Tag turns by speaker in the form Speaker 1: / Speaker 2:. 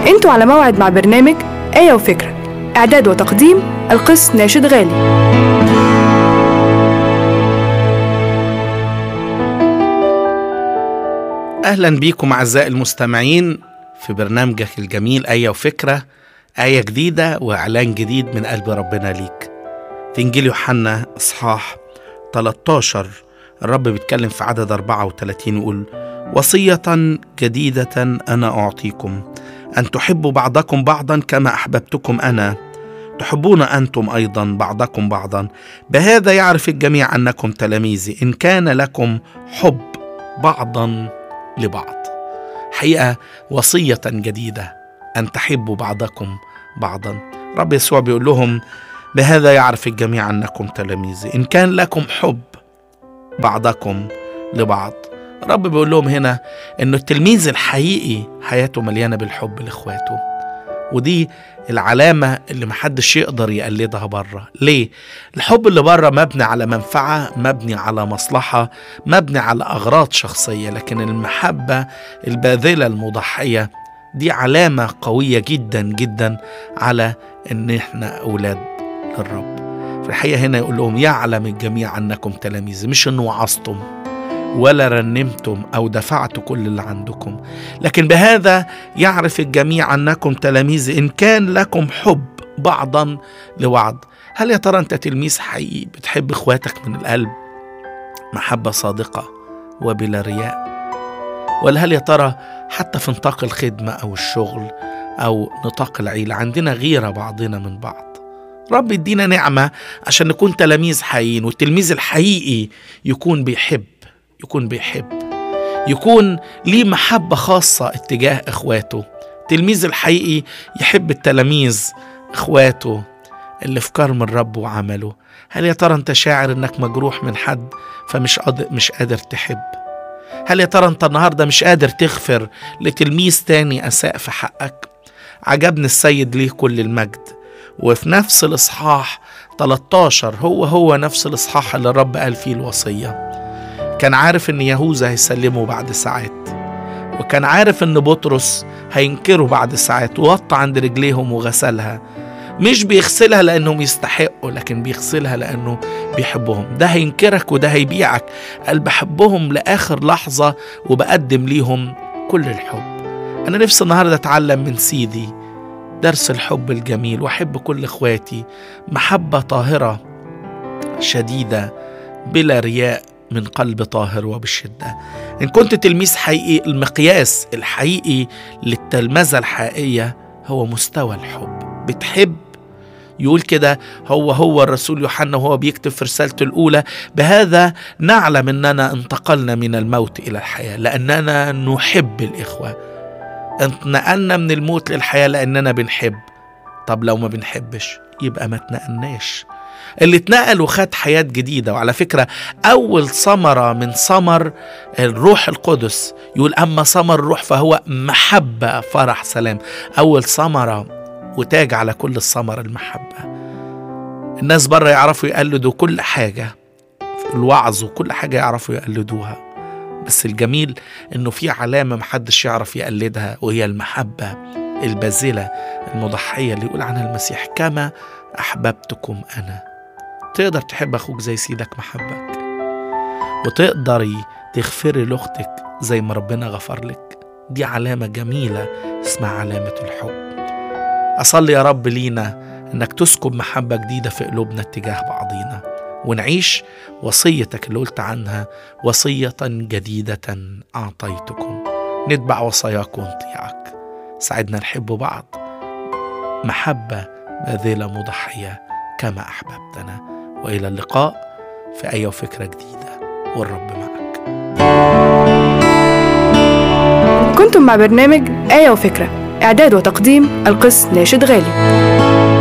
Speaker 1: انتوا على موعد مع برنامج آية وفكرة إعداد وتقديم القس ناشد غالي
Speaker 2: أهلا بيكم أعزائي المستمعين في برنامجك الجميل آية وفكرة آية جديدة وإعلان جديد من قلب ربنا ليك في إنجيل يوحنا إصحاح 13 الرب بيتكلم في عدد 34 يقول وصية جديدة أنا أعطيكم أن تحبوا بعضكم بعضا كما أحببتكم أنا تحبون أنتم أيضا بعضكم بعضا بهذا يعرف الجميع أنكم تلاميذي إن كان لكم حب بعضا لبعض حقيقة وصية جديدة أن تحبوا بعضكم بعضا رب يسوع بيقول لهم بهذا يعرف الجميع أنكم تلاميذي إن كان لكم حب بعضكم لبعض رب بيقول لهم هنا انه التلميذ الحقيقي حياته مليانه بالحب لاخواته ودي العلامة اللي محدش يقدر يقلدها بره ليه؟ الحب اللي بره مبني على منفعة مبني على مصلحة مبني على أغراض شخصية لكن المحبة الباذلة المضحية دي علامة قوية جدا جدا على ان احنا اولاد للرب في الحقيقة هنا يقول لهم يعلم الجميع انكم تلاميذ مش انه وعظتم ولا رنمتم او دفعت كل اللي عندكم لكن بهذا يعرف الجميع انكم تلاميذ ان كان لكم حب بعضا لبعض هل يا ترى انت تلميذ حقيقي بتحب اخواتك من القلب محبه صادقه وبلا رياء ولا هل يا ترى حتى في نطاق الخدمه او الشغل او نطاق العيله عندنا غيره بعضنا من بعض رب يدينا نعمه عشان نكون تلاميذ حقيقيين والتلميذ الحقيقي يكون بيحب يكون بيحب يكون ليه محبة خاصة اتجاه إخواته التلميذ الحقيقي يحب التلاميذ إخواته اللي في كرم الرب وعمله هل يا ترى أنت شاعر إنك مجروح من حد فمش قادر مش قادر تحب هل يا ترى أنت النهاردة مش قادر تغفر لتلميذ تاني أساء في حقك عجبني السيد ليه كل المجد وفي نفس الإصحاح 13 هو هو نفس الإصحاح اللي الرب قال فيه الوصية كان عارف ان يهوذا هيسلمه بعد ساعات وكان عارف ان بطرس هينكره بعد ساعات ووطى عند رجليهم وغسلها مش بيغسلها لانهم يستحقوا لكن بيغسلها لانه بيحبهم ده هينكرك وده هيبيعك قال بحبهم لاخر لحظه وبقدم ليهم كل الحب انا نفسي النهارده اتعلم من سيدي درس الحب الجميل واحب كل اخواتي محبه طاهره شديده بلا رياء من قلب طاهر وبالشدة إن كنت تلميذ حقيقي المقياس الحقيقي للتلمذة الحقيقية هو مستوى الحب بتحب يقول كده هو هو الرسول يوحنا وهو بيكتب في رسالته الأولى بهذا نعلم أننا انتقلنا من الموت إلى الحياة لأننا نحب الإخوة انتقلنا من الموت للحياة لأننا بنحب طب لو ما بنحبش يبقى ما اتنقلناش اللي اتنقل وخد حياة جديدة وعلى فكرة أول ثمرة من ثمر الروح القدس يقول أما ثمر الروح فهو محبة فرح سلام أول ثمرة وتاج على كل الثمر المحبة الناس بره يعرفوا يقلدوا كل حاجة الوعظ وكل حاجة يعرفوا يقلدوها بس الجميل انه في علامة محدش يعرف يقلدها وهي المحبة البازلة المضحية اللي يقول عنها المسيح كما أحببتكم أنا تقدر تحب أخوك زي سيدك محبك وتقدري تغفري لأختك زي ما ربنا غفر لك دي علامة جميلة اسمها علامة الحب أصلي يا رب لينا إنك تسكب محبة جديدة في قلوبنا اتجاه بعضينا ونعيش وصيتك اللي قلت عنها وصية جديدة أعطيتكم نتبع وصاياك ونطيعك ساعدنا نحب بعض محبة باذلة مضحية كما أحببتنا وإلى اللقاء في أي فكرة جديدة والرب معك
Speaker 1: كنتم مع برنامج آية وفكرة إعداد وتقديم القس ناشد غالي